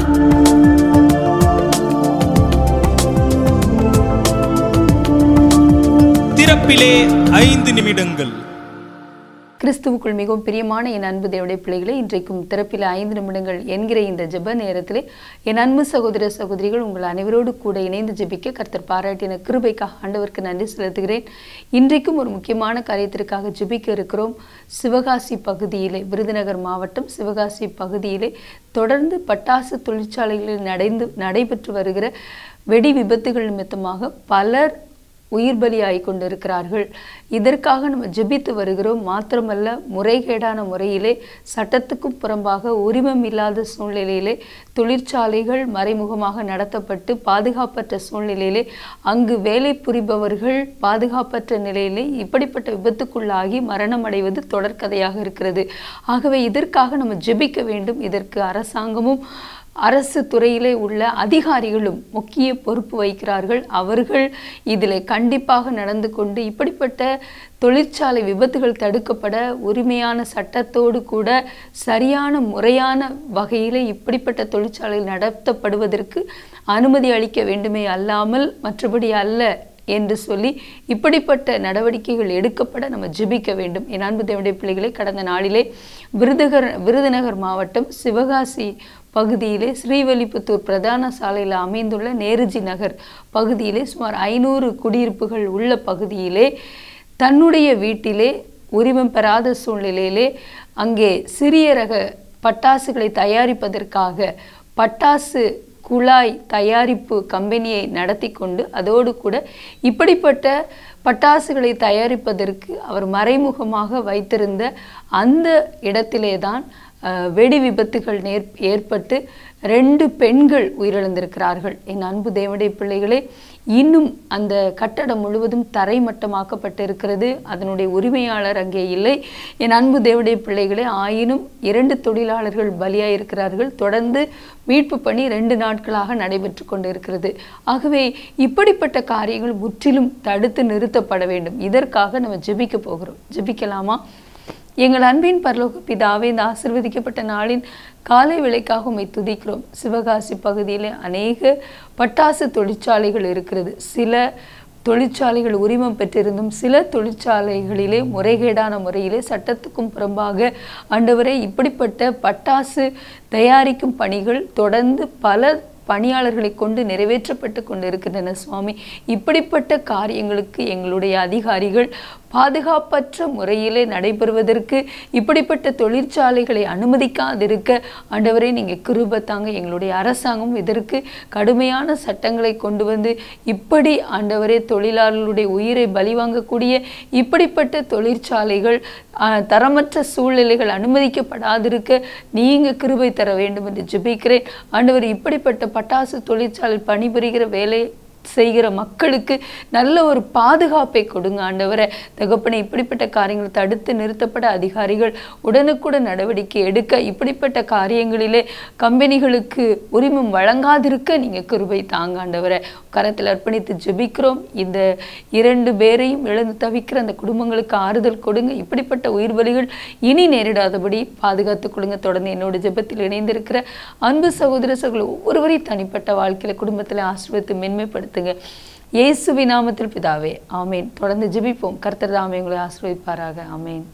திறப்பிலே ஐந்து நிமிடங்கள் கிறிஸ்துவுக்குள் மிகவும் பிரியமான என் அன்பு தேவடைய பிள்ளைகளே இன்றைக்கும் திறப்பில் ஐந்து நிமிடங்கள் என்கிற இந்த ஜெப நேரத்திலே என் அன்பு சகோதர சகோதரிகள் உங்கள் அனைவரோடு கூட இணைந்து ஜெபிக்க கர்த்தர் பாராட்டின கிருபைக்காக ஆண்டவருக்கு நன்றி செலுத்துகிறேன் இன்றைக்கும் ஒரு முக்கியமான காரியத்திற்காக ஜெபிக்க இருக்கிறோம் சிவகாசி பகுதியிலே விருதுநகர் மாவட்டம் சிவகாசி பகுதியிலே தொடர்ந்து பட்டாசு தொழிற்சாலைகளில் நடைந்து நடைபெற்று வருகிற வெடி விபத்துகள் நிமித்தமாக பலர் உயிர் பலியாகி கொண்டிருக்கிறார்கள் இதற்காக நம்ம ஜெபித்து வருகிறோம் மாத்திரமல்ல முறைகேடான முறையிலே சட்டத்துக்கும் புறம்பாக உரிமம் இல்லாத சூழ்நிலையிலே தொழிற்சாலைகள் மறைமுகமாக நடத்தப்பட்டு பாதுகாப்பற்ற சூழ்நிலையிலே அங்கு வேலை புரிபவர்கள் பாதுகாப்பற்ற நிலையிலே இப்படிப்பட்ட விபத்துக்குள்ளாகி மரணம் அடைவது தொடர்கதையாக இருக்கிறது ஆகவே இதற்காக நம்ம ஜெபிக்க வேண்டும் இதற்கு அரசாங்கமும் அரசு துறையிலே உள்ள அதிகாரிகளும் முக்கிய பொறுப்பு வைக்கிறார்கள் அவர்கள் இதில் கண்டிப்பாக நடந்து கொண்டு இப்படிப்பட்ட தொழிற்சாலை விபத்துகள் தடுக்கப்பட உரிமையான சட்டத்தோடு கூட சரியான முறையான வகையில் இப்படிப்பட்ட தொழிற்சாலைகள் நடத்தப்படுவதற்கு அனுமதி அளிக்க வேண்டுமே அல்லாமல் மற்றபடி அல்ல என்று சொல்லி இப்படிப்பட்ட நடவடிக்கைகள் எடுக்கப்பட நம்ம ஜெபிக்க வேண்டும் என் அன்பு தேவடைய பிள்ளைகளை கடந்த நாளிலே விருதுகர் விருதுநகர் மாவட்டம் சிவகாசி பகுதியிலே ஸ்ரீவல்லிபுத்தூர் பிரதான சாலையில் அமைந்துள்ள நேருஜி நகர் பகுதியிலே சுமார் ஐநூறு குடியிருப்புகள் உள்ள பகுதியிலே தன்னுடைய வீட்டிலே உரிமம் பெறாத சூழ்நிலையிலே அங்கே சிறிய ரக பட்டாசுகளை தயாரிப்பதற்காக பட்டாசு குழாய் தயாரிப்பு கம்பெனியை நடத்தி கொண்டு அதோடு கூட இப்படிப்பட்ட பட்டாசுகளை தயாரிப்பதற்கு அவர் மறைமுகமாக வைத்திருந்த அந்த இடத்திலே தான் அஹ், வெடி விபத்துகள் நேர் ஏற்பட்டு ரெண்டு பெண்கள் உயிரிழந்திருக்கிறார்கள் என் அன்பு தேவடைய பிள்ளைகளே இன்னும் அந்த கட்டடம் முழுவதும் தரைமட்டமாக்கப்பட்டிருக்கிறது அதனுடைய உரிமையாளர் அங்கே இல்லை என் அன்பு தேவடைய பிள்ளைகளே ஆயினும் இரண்டு தொழிலாளர்கள் பலியாயிருக்கிறார்கள் தொடர்ந்து மீட்பு பணி ரெண்டு நாட்களாக நடைபெற்று கொண்டிருக்கிறது ஆகவே இப்படிப்பட்ட காரியங்கள் முற்றிலும் தடுத்து நிறுத்தப்பட வேண்டும் இதற்காக நம்ம ஜெபிக்க போகிறோம் ஜெபிக்கலாமா எங்கள் அன்பின் பரலோக பிதாவே இந்த ஆசிர்வதிக்கப்பட்ட நாளின் காலை விலைக்காக உம்மை துதிக்கிறோம் சிவகாசி பகுதியிலே அநேக பட்டாசு தொழிற்சாலைகள் இருக்கிறது சில தொழிற்சாலைகள் உரிமம் பெற்றிருந்தும் சில தொழிற்சாலைகளிலே முறைகேடான முறையிலே சட்டத்துக்கும் புறம்பாக ஆண்டவரே இப்படிப்பட்ட பட்டாசு தயாரிக்கும் பணிகள் தொடர்ந்து பல பணியாளர்களை கொண்டு நிறைவேற்றப்பட்டு கொண்டிருக்கின்றன சுவாமி இப்படிப்பட்ட காரியங்களுக்கு எங்களுடைய அதிகாரிகள் பாதுகாப்பற்ற முறையிலே நடைபெறுவதற்கு இப்படிப்பட்ட தொழிற்சாலைகளை அனுமதிக்காதிருக்க ஆண்டவரே நீங்கள் கிருப தாங்க எங்களுடைய அரசாங்கம் இதற்கு கடுமையான சட்டங்களை கொண்டு வந்து இப்படி ஆண்டவரே தொழிலாளர்களுடைய உயிரை பலி வாங்கக்கூடிய இப்படிப்பட்ட தொழிற்சாலைகள் ஆஹ், தரமற்ற சூழ்நிலைகள் அனுமதிக்கப்படாதிருக்க நீங்க கிருபை தர வேண்டும் என்று ஜெபிக்கிறேன் ஆண்டவர் இப்படிப்பட்ட பட்டாசு தொழிற்சாலை பணிபுரிகிற வேலை செய்கிற மக்களுக்கு நல்ல ஒரு பாதுகாப்பை கொடுங்க ஆண்டவரை தகப்பனை இப்படிப்பட்ட காரியங்கள் தடுத்து நிறுத்தப்பட அதிகாரிகள் உடனுக்குடன் நடவடிக்கை எடுக்க இப்படிப்பட்ட காரியங்களிலே கம்பெனிகளுக்கு உரிமம் வழங்காதிருக்க நீங்க கிருபை தாங்க ஆண்டவரை கரத்தில் அர்ப்பணித்து ஜெபிக்கிறோம் இந்த இரண்டு பேரையும் இழந்து தவிக்கிற அந்த குடும்பங்களுக்கு ஆறுதல் கொடுங்க இப்படிப்பட்ட உயிர் பலிகள் இனி நேரிடாதபடி பாதுகாத்து கொடுங்க தொடர்ந்து என்னோட ஜெபத்தில் இணைந்திருக்கிற அன்பு சகோதர சகோதரர்கள் ஒவ்வொருவரையும் தனிப்பட்ட வாழ்க்கையில குடும்பத்தில் ஆசிர்வத்து மென்மைப்படுத்துங்க இயேசுவி நாமத்தில் பிதாவே ஆமேன் தொடர்ந்து ஜெபிப்போம் கர்த்தர் தாமே உங்களை ஆசீர்வதிப்பாராக ஆமேன்